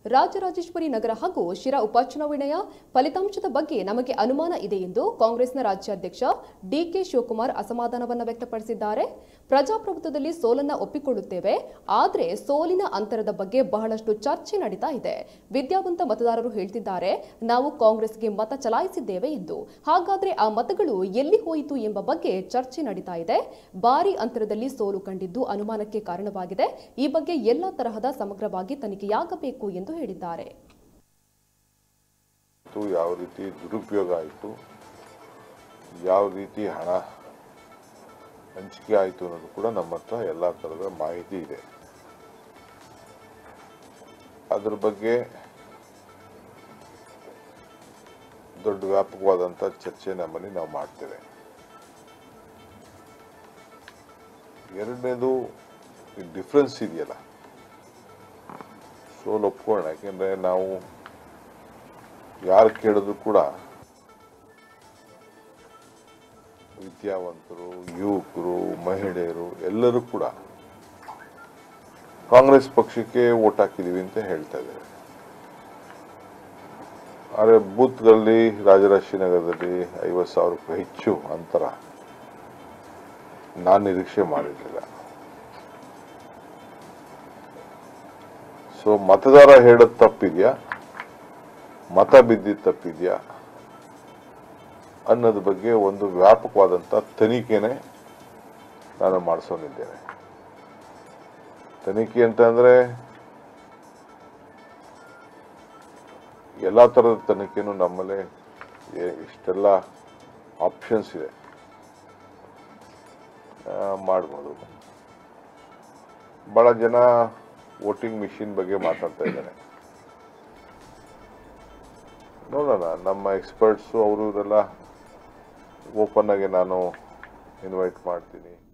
ರಾಜರಾಜೇಶ್ವರಿ ನಗರ ಹಾಗೂ ಶಿರಾ ಉಪಚುನಾವಣೆಯ ಫಲಿತಾಂಶದ ಬಗ್ಗೆ ನಮಗೆ ಅನುಮಾನ ಇದೆ ಎಂದು ಕಾಂಗ್ರೆಸ್ನ ರಾಜ್ಯಾಧ್ಯಕ್ಷ ಡಿಕೆ ಶಿವಕುಮಾರ್ ಅಸಮಾಧಾನವನ್ನು ವ್ಯಕ್ತಪಡಿಸಿದ್ದಾರೆ ಪ್ರಜಾಪ್ರಭುತ್ವದಲ್ಲಿ ಸೋಲನ್ನ ಒಪ್ಪಿಕೊಳ್ಳುತ್ತೇವೆ ಆದರೆ ಸೋಲಿನ ಅಂತರದ ಬಗ್ಗೆ ಬಹಳಷ್ಟು ಚರ್ಚೆ ನಡೀತಾ ಇದೆ ವಿದ್ಯಾವಂತ ಮತದಾರರು ಹೇಳ್ತಿದ್ದಾರೆ ನಾವು ಕಾಂಗ್ರೆಸ್ಗೆ ಮತ ಚಲಾಯಿಸಿದ್ದೇವೆ ಎಂದು ಹಾಗಾದ್ರೆ ಆ ಮತಗಳು ಎಲ್ಲಿ ಹೋಯಿತು ಎಂಬ ಬಗ್ಗೆ ಚರ್ಚೆ ನಡೀತಾ ಇದೆ ಭಾರಿ ಅಂತರದಲ್ಲಿ ಸೋಲು ಕಂಡಿದ್ದು ಅನುಮಾನಕ್ಕೆ ಕಾರಣವಾಗಿದೆ ಈ ಬಗ್ಗೆ ಎಲ್ಲ ತರಹದ ಸಮಗ್ರವಾಗಿ ತನಿಖೆಯಾಗಬೇಕು ಎಂದು ಹೇಳಿದ್ದಾರೆ ಮತ್ತು ಯಾವ ರೀತಿ ದುರುಪಯೋಗ ಆಯಿತು ಯಾವ ರೀತಿ ಹಣ ಹಂಚಿಕೆ ಆಯಿತು ಅನ್ನೋದು ಕೂಡ ನಮ್ಮ ಹತ್ರ ಎಲ್ಲ ಥರದ ಮಾಹಿತಿ ಇದೆ ಅದ್ರ ಬಗ್ಗೆ ದೊಡ್ಡ ವ್ಯಾಪಕವಾದಂಥ ಚರ್ಚೆ ನಮ್ಮಲ್ಲಿ ನಾವು ಮಾಡ್ತೇವೆ ಎರಡನೇದು ಈ ಡಿಫ್ರೆನ್ಸ್ ಇದೆಯಲ್ಲ ಸೋಲು ಒಪ್ಕೊಳ್ಳೋಣ ಯಾಕೆಂದರೆ ನಾವು ಯಾರು ಕೇಳಿದ್ರು ಕೂಡ ವಿದ್ಯಾವಂತರು ಯುವಕರು ಮಹಿಳೆಯರು ಎಲ್ಲರೂ ಕೂಡ ಕಾಂಗ್ರೆಸ್ ಪಕ್ಷಕ್ಕೆ ವೋಟ್ ಹಾಕಿದೀವಿ ಅಂತ ಹೇಳ್ತಾ ಇದ್ದಾರೆ ಆದರೆ ಬೂತ್ಗಳಲ್ಲಿ ರಾಜರಾಜನಗರದಲ್ಲಿ ಐವತ್ತು ಸಾವಿರಕ್ಕೂ ಹೆಚ್ಚು ಅಂತರ ನಾನು ನಿರೀಕ್ಷೆ ಮಾಡಿರಲಿಲ್ಲ ಸೊ ಮತದಾರ ಹೇಳೋದು ತಪ್ಪಿದೆಯಾ ಮತ ಬಿದ್ದಿದ್ದು ತಪ್ಪಿದೆಯಾ ಅನ್ನೋದ್ರ ಬಗ್ಗೆ ಒಂದು ವ್ಯಾಪಕವಾದಂಥ ತನಿಖೆನೆ ನಾನು ಮಾಡಿಸೋನಿದ್ದೇನೆ ತನಿಖೆ ಅಂತಂದ್ರೆ ಎಲ್ಲ ಥರದ ತನಿಖೆನೂ ನಮ್ಮಲ್ಲಿ ಎ- ಇಷ್ಟೆಲ್ಲ ಆಪ್ಷನ್ಸ್ ಇದೆ ಆ, ಮಾಡ್ಬೋದು ಭಾಳ ಜನ ವೋಟಿಂಗ್ ಮಿಷಿನ್ ಬಗ್ಗೆ ಮಾತಾಡ್ತಾ ಇದ್ದಾರೆ ನೋಡೋಣ ನಮ್ಮ ಎಕ್ಸ್ಪರ್ಟ್ಸು ಅವರು ಇವರೆಲ್ಲ ಓಪನ್ ಆಗಿ ನಾನು ಇನ್ವೈಟ್ ಮಾಡ್ತೀನಿ